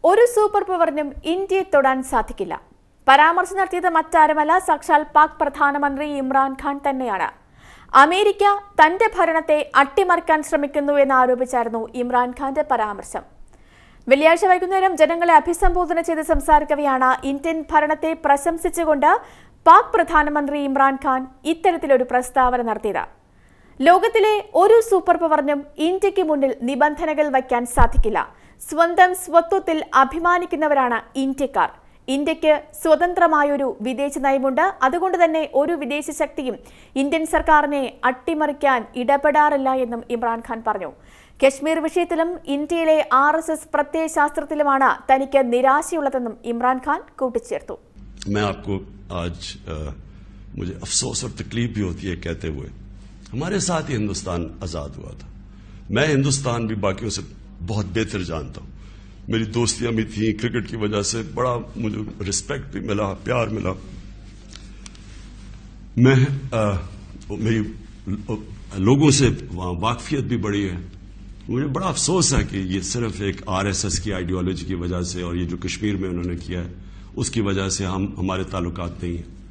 ഒരു സൂപ്പർ പവറിനും ഇന്ത്യയെ തൊടാൻ സാധിക്കില്ല പരാമർശം നടത്തിയത് മറ്റാരുമല്ല സാക്ഷാൽ പാക് പ്രധാനമന്ത്രി ഇമ്രാൻഖാൻ തന്നെയാണ് അമേരിക്ക തന്റെ ഭരണത്തെ അട്ടിമറിക്കാൻ ശ്രമിക്കുന്നു എന്ന് ആരോപിച്ചായിരുന്നു ഇമ്രാൻഖാന്റെ പരാമർശം വെള്ളിയാഴ്ച വൈകുന്നേരം ജനങ്ങളെ അഭിസംബോധന ചെയ്ത് സംസാരിക്കവെയാണ് ഇന്ത്യൻ ഭരണത്തെ പ്രശംസിച്ചുകൊണ്ട് പാക് പ്രധാനമന്ത്രി ഇമ്രാൻഖാൻ ഇത്തരത്തിലൊരു പ്രസ്താവന നടത്തിയത് ലോകത്തിലെ ഒരു സൂപ്പർ പവറിനും ഇന്ത്യക്ക് മുന്നിൽ നിബന്ധനകൾ വയ്ക്കാൻ സാധിക്കില്ല സ്വന്തം സ്വത്വത്തിൽ അഭിമാനിക്കുന്നവരാണ് ഇന്ത്യക്കാർ ഇന്ത്യക്ക് സ്വതന്ത്രമായൊരു വിദേശ നയമുണ്ട് അതുകൊണ്ട് തന്നെ ഒരു വിദേശ ശക്തിയും ഇന്ത്യൻ സർക്കാരിനെ അട്ടിമറിക്കാൻ ഇടപെടാറില്ല എന്നും ഇമ്രാൻഖാൻ പറഞ്ഞു കശ്മീർ വിഷയത്തിലും ഇന്ത്യയിലെ ആർ എസ് എസ് പ്രത്യയശാസ്ത്രത്തിലുമാണ് തനിക്ക് നിരാശയുള്ളതെന്നും ഇമ്രാൻഖാൻ കൂട്ടിച്ചേർത്തു मैं आपको आज अ, मुझे अफसोस और तकलीफ भी होती है कहते हुए हमारे साथ ही हिंदुस्तान आजाद हुआ था मैं हिंदुस्तान भी बाकियों से बहुत बेहतर जानता हूं मेरी दोस्तियां भी थी क्रिकेट की वजह से बड़ा मुझे रिस्पेक्ट भी मिला प्यार मिला मैं अ, मेरी अ, लोगों से वहाँ वाकफियत भी बढ़ी है मुझे बड़ा अफसोस है कि ये सिर्फ एक आरएसएस की आइडियोलॉजी की वजह से और ये जो कश्मीर में उन्होंने किया है उसकी वजह से हम हमारे ताल्लुकात नहीं हैं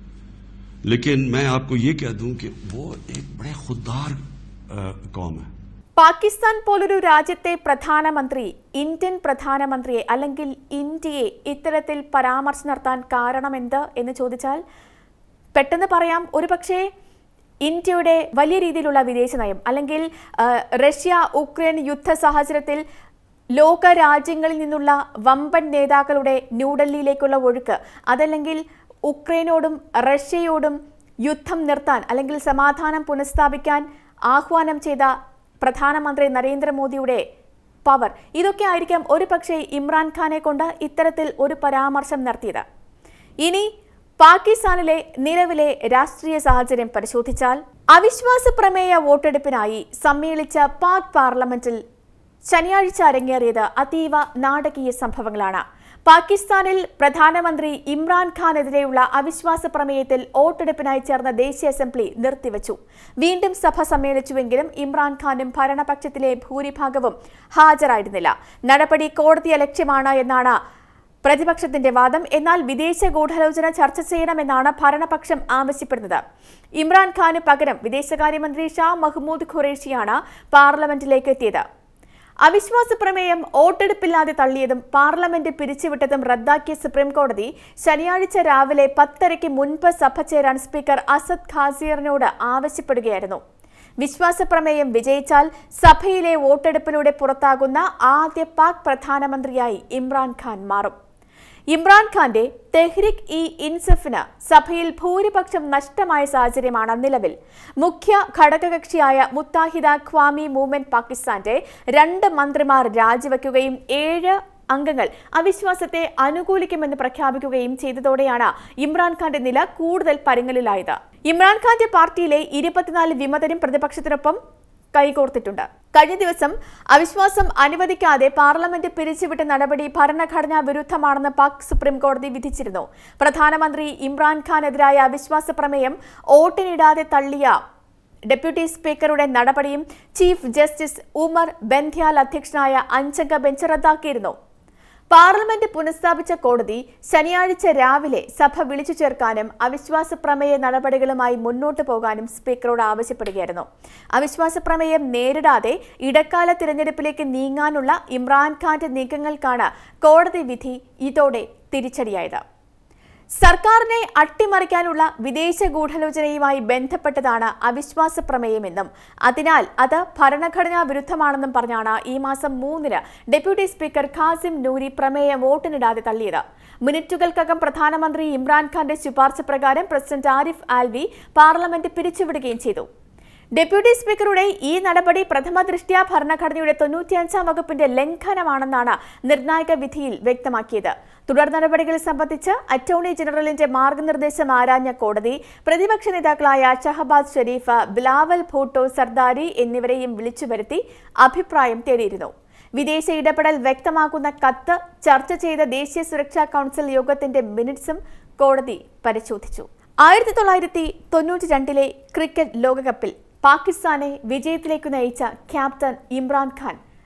लेकिन मैं आपको ये कह दूं कि वो एक बड़े खुददार अ, कौम है പാകിസ്ഥാൻ പോലൊരു രാജ്യത്തെ പ്രധാനമന്ത്രി ഇന്ത്യൻ പ്രധാനമന്ത്രിയെ അല്ലെങ്കിൽ ഇന്ത്യയെ ഇത്തരത്തിൽ പരാമർശം നടത്താൻ കാരണമെന്ത് എന്ന് ചോദിച്ചാൽ പെട്ടെന്ന് പറയാം ഒരുപക്ഷേ ഇന്ത്യയുടെ വലിയ രീതിയിലുള്ള വിദേശ നയം അല്ലെങ്കിൽ ആ, റഷ്യ ഉക്രൈൻ യുദ്ധ സാഹചര്യത്തിൽ ലോക രാജ്യങ്ങളിൽ നിന്നുള്ള വമ്പൻ നേതാക്കളുടെ ന്യൂഡൽഹിയിലേക്കുള്ള ഒഴുക്ക് അതല്ലെങ്കിൽ ഉക്രൈനോടും റഷ്യയോടും യുദ്ധം നിർത്താൻ അല്ലെങ്കിൽ സമാധാനം പുനഃസ്ഥാപിക്കാൻ ആഹ്വാനം ചെയ്ത പ്രധാനമന്ത്രി നരേന്ദ്രമോദിയുടെ പവർ ഇതൊക്കെ ആയിരിക്കാം ഒരുപക്ഷെ ഇമ്രാൻഖാനെ കൊണ്ട് ഇത്തരത്തിൽ ഒരു പരാമർശം നടത്തിയത് ഇനി പാകിസ്ഥാനിലെ നിലവിലെ രാഷ്ട്രീയ സാഹചര്യം പരിശോധിച്ചാൽ അവിശ്വാസ പ്രമേയ വോട്ടെടുപ്പിനായി സമ്മേളിച്ച പാക് പാർലമെന്റിൽ ശനിയാഴ്ച അരങ്ങേറിയത് അതീവ നാടകീയ സംഭവങ്ങളാണ് പാകിസ്ഥാനിൽ പ്രധാനമന്ത്രി ഇമ്രാൻഖാനെതിരെയുള്ള അവിശ്വാസ പ്രമേയത്തിൽ വോട്ടെടുപ്പിനായി ചേർന്ന ദേശീയ അസംബ്ലി നിർത്തിവച്ചു വീണ്ടും സഭ സമ്മേളിച്ചുവെങ്കിലും ഇമ്രാൻഖാനും ഭരണപക്ഷത്തിലെ ഭൂരിഭാഗവും ഹാജരായിരുന്നില്ല നടപടി കോടതിയെ ലക്ഷ്യമാണ് എന്നാണ് പ്രതിപക്ഷത്തിന്റെ വാദം എന്നാൽ വിദേശ ഗൂഢാലോചന ചർച്ച ചെയ്യണമെന്നാണ് ഭരണപക്ഷം ആവശ്യപ്പെടുന്നത് ഇമ്രാൻഖാന് പകരം വിദേശകാര്യമന്ത്രി ഷാ മഹ്മൂദ് ഖുറേഷിയാണ് പാർലമെന്റിലേക്ക് എത്തിയത് അവിശ്വാസ പ്രമേയം വോട്ടെടുപ്പില്ലാതെ തള്ളിയതും പാർലമെന്റ് പിരിച്ചുവിട്ടതും റദ്ദാക്കിയ സുപ്രീം കോടതി ശനിയാഴ്ച രാവിലെ പത്തരയ്ക്ക് മുൻപ് സഭ ചേരാൻ സ്പീക്കർ അസദ് ഖാസിയറിനോട് ആവശ്യപ്പെടുകയായിരുന്നു വിശ്വാസ പ്രമേയം വിജയിച്ചാൽ സഭയിലെ വോട്ടെടുപ്പിലൂടെ പുറത്താകുന്ന ആദ്യ പാക് പ്രധാനമന്ത്രിയായി ഇമ്രാൻഖാൻ മാറും ഇമ്രാൻഖാന്റെ തെഹ്രിക് ഇ ഇൻസഫിന് സഭയിൽ ഭൂരിപക്ഷം നഷ്ടമായ സാഹചര്യമാണ് നിലവിൽ മുഖ്യ ഘടകകക്ഷിയായ മുത്താഹിദ ഖ്വാമി മൂവ്മെന്റ് പാകിസ്ഥാന്റെ രണ്ട് മന്ത്രിമാർ രാജിവെക്കുകയും ഏഴ് അംഗങ്ങൾ അവിശ്വാസത്തെ അനുകൂലിക്കുമെന്ന് പ്രഖ്യാപിക്കുകയും ചെയ്തതോടെയാണ് ഇമ്രാൻഖാന്റെ നില കൂടുതൽ പരുങ്ങലിലായത് ഇമ്രാൻഖാന്റെ പാർട്ടിയിലെ ഇരുപത്തിനാല് വിമതരും പ്രതിപക്ഷത്തിനൊപ്പം കൈകോർത്തിട്ടുണ്ട് കഴിഞ്ഞ ദിവസം അവിശ്വാസം അനുവദിക്കാതെ പാർലമെന്റ് പിരിച്ചുവിട്ട നടപടി ഭരണഘടനാ വിരുദ്ധമാണെന്ന് പാക് സുപ്രീം കോടതി വിധിച്ചിരുന്നു പ്രധാനമന്ത്രി ഇമ്രാൻഖാനെതിരായ അവിശ്വാസ പ്രമേയം വോട്ടിനിടാതെ തള്ളിയ ഡെപ്യൂട്ടി സ്പീക്കറുടെ നടപടിയും ചീഫ് ജസ്റ്റിസ് ഉമർ ബെന്ധ്യാൽ അധ്യക്ഷനായ അഞ്ചംഗ ബെഞ്ച് റദ്ദാക്കിയിരുന്നു പാർലമെന്റ് പുനഃസ്ഥാപിച്ച കോടതി ശനിയാഴ്ച രാവിലെ സഭ വിളിച്ചു ചേർക്കാനും അവിശ്വാസ പ്രമേയ നടപടികളുമായി മുന്നോട്ടു പോകാനും സ്പീക്കറോട് ആവശ്യപ്പെടുകയായിരുന്നു അവിശ്വാസ പ്രമേയം നേരിടാതെ ഇടക്കാല തിരഞ്ഞെടുപ്പിലേക്ക് നീങ്ങാനുള്ള ഇമ്രാൻഖാന്റെ നീക്കങ്ങൾക്കാണ് കോടതി വിധി ഇതോടെ തിരിച്ചടിയായത് സർക്കാരിനെ അട്ടിമറിക്കാനുള്ള വിദേശ ഗൂഢാലോചനയുമായി ബന്ധപ്പെട്ടതാണ് അവിശ്വാസ പ്രമേയമെന്നും അതിനാൽ അത് ഭരണഘടനാ വിരുദ്ധമാണെന്നും പറഞ്ഞാണ് ഈ മാസം മൂന്നിന് ഡെപ്യൂട്ടി സ്പീക്കർ ഖാസിം നൂരി പ്രമേയം വോട്ടിനിടാതെ തള്ളിയത് മിനിറ്റുകൾക്കകം പ്രധാനമന്ത്രി ഇമ്രാൻഖാന്റെ ശുപാർശ പ്രകാരം പ്രസിഡന്റ് ആരിഫ് ആൽവി പാർലമെന്റ് പിരിച്ചുവിടുകയും ചെയ്തു ഡെപ്യൂട്ടി സ്പീക്കറുടെ ഈ നടപടി പ്രഥമ ദൃഷ്ട്യാ ഭരണഘടനയുടെ തൊണ്ണൂറ്റിയഞ്ചാം വകുപ്പിന്റെ ലംഘനമാണെന്നാണ് നിർണായക വിധിയിൽ വ്യക്തമാക്കിയത് തുടർ നടപടികൾ സംബന്ധിച്ച് അറ്റോർണി ജനറലിന്റെ മാർഗനിർദ്ദേശം ആരാഞ്ഞ കോടതി പ്രതിപക്ഷ നേതാക്കളായ ഷഹബാസ് ഷെരീഫ് ബിലാവൽ ഭൂട്ടോ സർദാരി എന്നിവരെയും വിളിച്ചു വരുത്തി അഭിപ്രായം തേടിയിരുന്നു വിദേശ ഇടപെടൽ വ്യക്തമാക്കുന്ന കത്ത് ചർച്ച ചെയ്ത ദേശീയ സുരക്ഷാ കൗൺസിൽ യോഗത്തിന്റെ മിനിറ്റ്സും കോടതി പരിശോധിച്ചു ആയിരത്തി തൊള്ളായിരത്തി തൊണ്ണൂറ്റി രണ്ടിലെ ക്രിക്കറ്റ് ലോകകപ്പിൽ പാകിസ്ഥാനെ വിജയത്തിലേക്ക് നയിച്ച ക്യാപ്റ്റൻ ഇമ്രാൻഖാൻ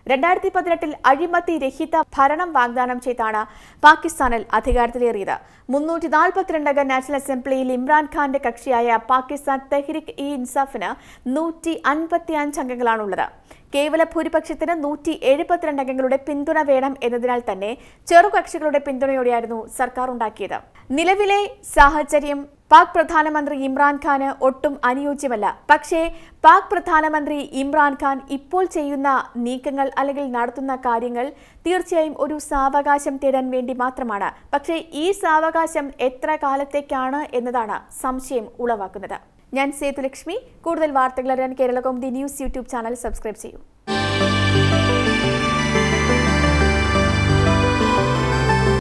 രണ്ടായിരത്തി പതിനെട്ടിൽ അഴിമതി രഹിത ഭരണം വാഗ്ദാനം ചെയ്താണ് പാകിസ്ഥാനിൽ അധികാരത്തിലേറിയത് മുന്നൂറ്റി നാൽപ്പത്തിരണ്ടംഗ നാഷണൽ അസംബ്ലിയിൽ ഇമ്രാൻഖാന്റെ കക്ഷിയായ പാകിസ്ഥാൻ തെഹ്രിക് ഇ ഇൻസാഫിന് നൂറ്റി അൻപത്തി അഞ്ച് അംഗങ്ങളാണുള്ളത് കേവല ഭൂരിപക്ഷത്തിന് നൂറ്റി എഴുപത്തിരണ്ട് അംഗങ്ങളുടെ പിന്തുണ വേണം എന്നതിനാൽ തന്നെ ചെറുകക്ഷികളുടെ പിന്തുണയോടെയായിരുന്നു സർക്കാർ ഉണ്ടാക്കിയത് നിലവിലെ സാഹചര്യം പാക് പ്രധാനമന്ത്രി ഇമ്രാൻഖാന് ഒട്ടും അനുയോജ്യമല്ല പക്ഷേ പാക് പ്രധാനമന്ത്രി ഇമ്രാൻഖാൻ ഇപ്പോൾ ചെയ്യുന്ന നീക്കങ്ങൾ അല്ലെങ്കിൽ നടത്തുന്ന കാര്യങ്ങൾ തീർച്ചയായും ഒരു സാവകാശം തേടാൻ വേണ്ടി മാത്രമാണ് പക്ഷേ ഈ സാവകാശം എത്ര കാലത്തേക്കാണ് എന്നതാണ് സംശയം ഉളവാക്കുന്നത് ഞാൻ സേതുലക്ഷ്മി കൂടുതൽ വാർത്തകൾ അറിയാൻ Kerala Kaumudi news YouTube channel subscribe ചെയ്യൂ